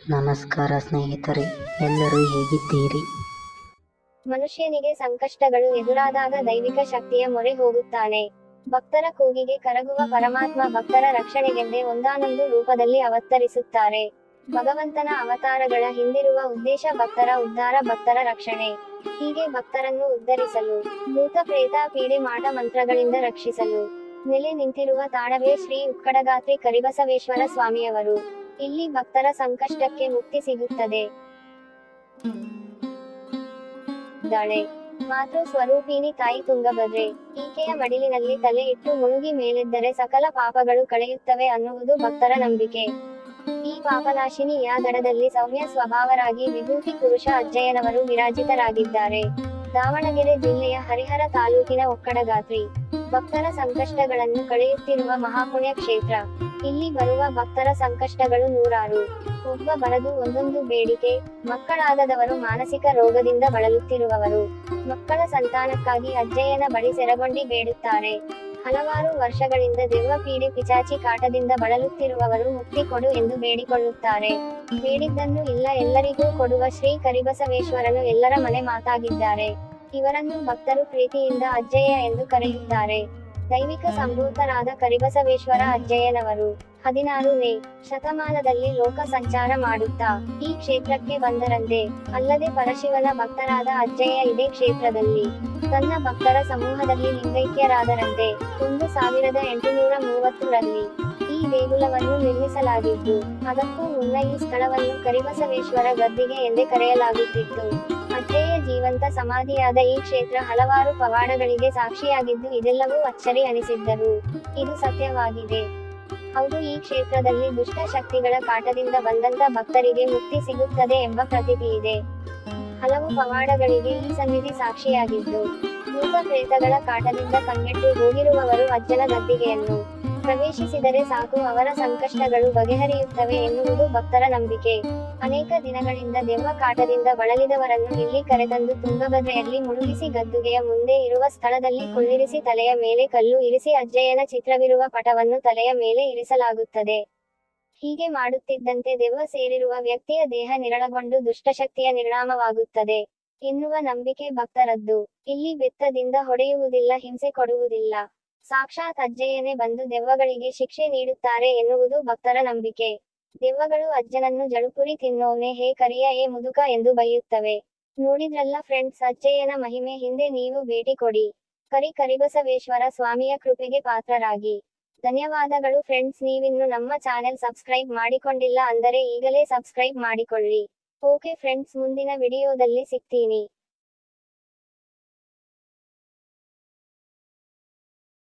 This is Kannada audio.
ನಮಸ್ಕಾರ ಸ್ನೇಹಿತರೆ ಎಲ್ಲರೂ ಹೇಗಿದ್ದೀರಿ ಮನುಷ್ಯನಿಗೆ ಸಂಕಷ್ಟಗಳು ಎದುರಾದಾಗ ದೈವಿಕ ಶಕ್ತಿಯ ಮೊರೆ ಹೋಗುತ್ತಾನೆ ಭಕ್ತರ ಕೂಗಿಗೆ ಕರಗುವ ಪರಮಾತ್ಮ ಭಕ್ತರ ರಕ್ಷಣೆಗೆಂದೇ ಒಂದಾನೊಂದು ರೂಪದಲ್ಲಿ ಅವತರಿಸುತ್ತಾರೆ ಭಗವಂತನ ಅವತಾರಗಳ ಹಿಂದಿರುವ ಉದ್ದೇಶ ಭಕ್ತರ ಉದ್ಧಾರ ಭಕ್ತರ ರಕ್ಷಣೆ ಹೀಗೆ ಭಕ್ತರನ್ನು ಉದ್ಧರಿಸಲು ಭೂತ ಪ್ರೇತ ಪೀಡೆ ಮಾಟ ಮಂತ್ರಗಳಿಂದ ರಕ್ಷಿಸಲು ನೆಲೆ ನಿಂತಿರುವ ತಾಣವೇ ಶ್ರೀ ಉಕ್ಕಡಗಾತ್ರಿ ಕರಿಬಸವೇಶ್ವರ ಸ್ವಾಮಿಯವರು ಇಲ್ಲಿ ಭಕ್ತರ ಸಂಕಷ್ಟಕ್ಕೆ ಮುಕ್ತಿ ಸಿಗುತ್ತದೆ ದಾಳೆ ಮಾತೃ ಸ್ವರೂಪಿಣಿ ತಾಯಿ ತುಂಗಭದ್ರೆ ಈಕೆಯ ಮಡಿಲಿನಲ್ಲಿ ತಲೆ ಇಟ್ಟು ಮುಳುಗಿ ಮೇಲೆದ್ದರೆ ಸಕಲ ಪಾಪಗಳು ಕಳೆಯುತ್ತವೆ ಅನ್ನುವುದು ಭಕ್ತರ ನಂಬಿಕೆ ಈ ಪಾಪನಾಶಿನಿಯ ದಡದಲ್ಲಿ ಸೌಮ್ಯ ಸ್ವಭಾವರಾಗಿ ವಿಭೂತಿ ಪುರುಷ ಅಜ್ಜಯ್ಯನವರು ವಿರಾಜಿತರಾಗಿದ್ದಾರೆ ದಾವಣಗೆರೆ ಜಿಲ್ಲೆಯ ಹರಿಹರ ತಾಲೂಕಿನ ಒಕ್ಕಡಗಾತ್ರಿ ಭಕ್ತರ ಸಂಕಷ್ಟಗಳನ್ನು ಕಳೆಯುತ್ತಿರುವ ಮಹಾಪುಣ್ಯ ಕ್ಷೇತ್ರ ಇಲ್ಲಿ ಬರುವ ಭಕ್ತರ ಸಂಕಷ್ಟಗಳು ನೂರಾರು ಒಬ್ಬ ಬರದು ಒಂದೊಂದು ಬೇಡಿಕೆ ಮಕ್ಕಳಾಗದವರು ಮಾನಸಿಕ ರೋಗದಿಂದ ಬಳಲುತ್ತಿರುವವರು ಮಕ್ಕಳ ಸಂತಾನಕ್ಕಾಗಿ ಅಜ್ಜಯ್ಯನ ಬಳಿ ಸೆರಗೊಂಡಿ ಬೇಡುತ್ತಾರೆ ಹಲವಾರು ವರ್ಷಗಳಿಂದ ದೆವ್ವ ಪೀಡೆ ಪಿಚಾಚಿ ಕಾಟದಿಂದ ಬಳಲುತ್ತಿರುವವರು ಮುಕ್ತಿ ಕೊಡು ಎಂದು ಬೇಡಿಕೊಳ್ಳುತ್ತಾರೆ ಬೇಡಿದ್ದನ್ನು ಇಲ್ಲ ಎಲ್ಲರಿಗೂ ಕೊಡುವ ಶ್ರೀ ಕರಿಬಸವೇಶ್ವರನು ಎಲ್ಲರ ಮನೆ ಮಾತಾಗಿದ್ದಾರೆ ಇವರನ್ನು ಭಕ್ತರು ಪ್ರೀತಿಯಿಂದ ಅಜ್ಜಯ್ಯ ಎಂದು ಕರೆಯುತ್ತಾರೆ ದೈವಿಕ ಸಂಭೂತರಾದ ಕರಿಬಸವೇಶ್ವರ ಅಜ್ಜಯ್ಯನವರು ಹದಿನಾರು ನೇ ಶತಮಾನದಲ್ಲಿ ಲೋಕ ಸಂಚಾರ ಮಾಡುತ್ತಾ ಈ ಕ್ಷೇತ್ರಕ್ಕೆ ಬಂದರಂತೆ ಅಲ್ಲದೆ ಪರಶಿವನ ಭಕ್ತರಾದ ಅಜ್ಜಯ್ಯ ಇದೇ ಕ್ಷೇತ್ರದಲ್ಲಿ ತನ್ನ ಭಕ್ತರ ಸಮೂಹದಲ್ಲಿ ಲಿಂಗೈಕ್ಯರಾದರಂತೆ ಒಂದು ಸಾವಿರದ ಎಂಟುನೂರ ಮೂವತ್ತರಲ್ಲಿ ಈ ದೇಗುಲವನ್ನು ನಿರ್ಮಿಸಲಾಗಿದ್ದು ಅದಕ್ಕೂ ಮುನ್ನ ಈ ಸ್ಥಳವನ್ನು ಕರಿಬಸವೇಶ್ವರ ಗದ್ದಿಗೆ ಎಂದೇ ಕರೆಯಲಾಗುತ್ತಿತ್ತು ಅಜ್ಜಯ್ಯ ಜೀವಂತ ಸಮಾಧಿಯಾದ ಈ ಕ್ಷೇತ್ರ ಹಲವಾರು ಪವಾಡಗಳಿಗೆ ಸಾಕ್ಷಿಯಾಗಿದ್ದು ಇದೆಲ್ಲವೂ ಅಚ್ಚರಿ ಅನಿಸಿದ್ದರು ಇದು ಸತ್ಯವಾಗಿದೆ ಹೌದು ಈ ಕ್ಷೇತ್ರದಲ್ಲಿ ದುಷ್ಟ ಶಕ್ತಿಗಳ ಕಾಟದಿಂದ ಬಂದಂತ ಭಕ್ತರಿಗೆ ಮುಕ್ತಿ ಸಿಗುತ್ತದೆ ಎಂಬ ಪ್ರತೀತಿ ಇದೆ ಹಲವು ಪವಾಡಗಳಿಗೆ ಈ ಸನ್ನಿಧಿ ಸಾಕ್ಷಿಯಾಗಿದ್ದು ಭೂತ ಪ್ರೇತಗಳ ಕಾಟದಿಂದ ಕಂಗೆಟ್ಟು ಹೋಗಿರುವವರು ಅಜ್ಜನ ಗದ್ದಿಗೆಯನ್ನು ಪ್ರವೇಶಿಸಿದರೆ ಸಾಕು ಅವರ ಸಂಕಷ್ಟಗಳು ಬಗೆಹರಿಯುತ್ತವೆ ಎನ್ನುವುದು ಭಕ್ತರ ನಂಬಿಕೆ ಅನೇಕ ದಿನಗಳಿಂದ ದೆವ್ವ ಕಾಟದಿಂದ ಬಳಲಿದವರನ್ನು ಇಲ್ಲಿ ಕರೆತಂದು ತುಂಗಭದ್ರೆಯಲ್ಲಿ ಮುಳುಗಿಸಿ ಗದ್ದುಗೆಯ ಮುಂದೆ ಇರುವ ಸ್ಥಳದಲ್ಲಿ ಕುಳ್ಳಿರಿಸಿ ತಲೆಯ ಮೇಲೆ ಕಲ್ಲು ಇರಿಸಿ ಅಜ್ಜಯ್ಯನ ಚಿತ್ರವಿರುವ ಪಟವನ್ನು ತಲೆಯ ಮೇಲೆ ಇರಿಸಲಾಗುತ್ತದೆ ಹೀಗೆ ಮಾಡುತ್ತಿದ್ದಂತೆ ದೆವ್ವ ಸೇರಿರುವ ವ್ಯಕ್ತಿಯ ದೇಹ ನಿರಳಗೊಂಡು ದುಷ್ಟಶಕ್ತಿಯ ನಿರ್ಣಾಮವಾಗುತ್ತದೆ ಎನ್ನುವ ನಂಬಿಕೆ ಭಕ್ತರದ್ದು ಇಲ್ಲಿ ಬೆತ್ತದಿಂದ ಹೊಡೆಯುವುದಿಲ್ಲ ಹಿಂಸೆ ಕೊಡುವುದಿಲ್ಲ ಸಾಕ್ಷಾತ್ ಅಜ್ಜಯ್ಯನೇ ಬಂದು ದೆವ್ವಗಳಿಗೆ ಶಿಕ್ಷೆ ನೀಡುತ್ತಾರೆ ಎನ್ನುವುದು ಭಕ್ತರ ನಂಬಿಕೆ ದೆವ್ವಗಳು ಅಜ್ಜನನ್ನು ಜಳುಪುರಿ ತಿನ್ನೋನೆ ಹೇ ಕರಿಯ ಏ ಮುದುಕ ಎಂದು ಬೈಯುತ್ತವೆ ನೋಡಿದ್ರಲ್ಲ ಫ್ರೆಂಡ್ಸ್ ಅಜ್ಜಯ್ಯನ ಮಹಿಮೆ ಹಿಂದೆ ನೀವು ಭೇಟಿ ಕೊಡಿ ಕರಿ ಕರಿಬಸವೇಶ್ವರ ಸ್ವಾಮಿಯ ಕೃಪೆಗೆ ಪಾತ್ರರಾಗಿ ಧನ್ಯವಾದಗಳು ಫ್ರೆಂಡ್ಸ್ ನೀವಿನ್ನು ನಮ್ಮ ಚಾನೆಲ್ ಸಬ್ಸ್ಕ್ರೈಬ್ ಮಾಡಿಕೊಂಡಿಲ್ಲ ಅಂದರೆ ಈಗಲೇ ಸಬ್ಸ್ಕ್ರೈಬ್ ಮಾಡಿಕೊಳ್ಳಿ ಓಕೆ ಫ್ರೆಂಡ್ಸ್ ಮುಂದಿನ ವಿಡಿಯೋದಲ್ಲಿ ಸಿಗ್ತೀನಿ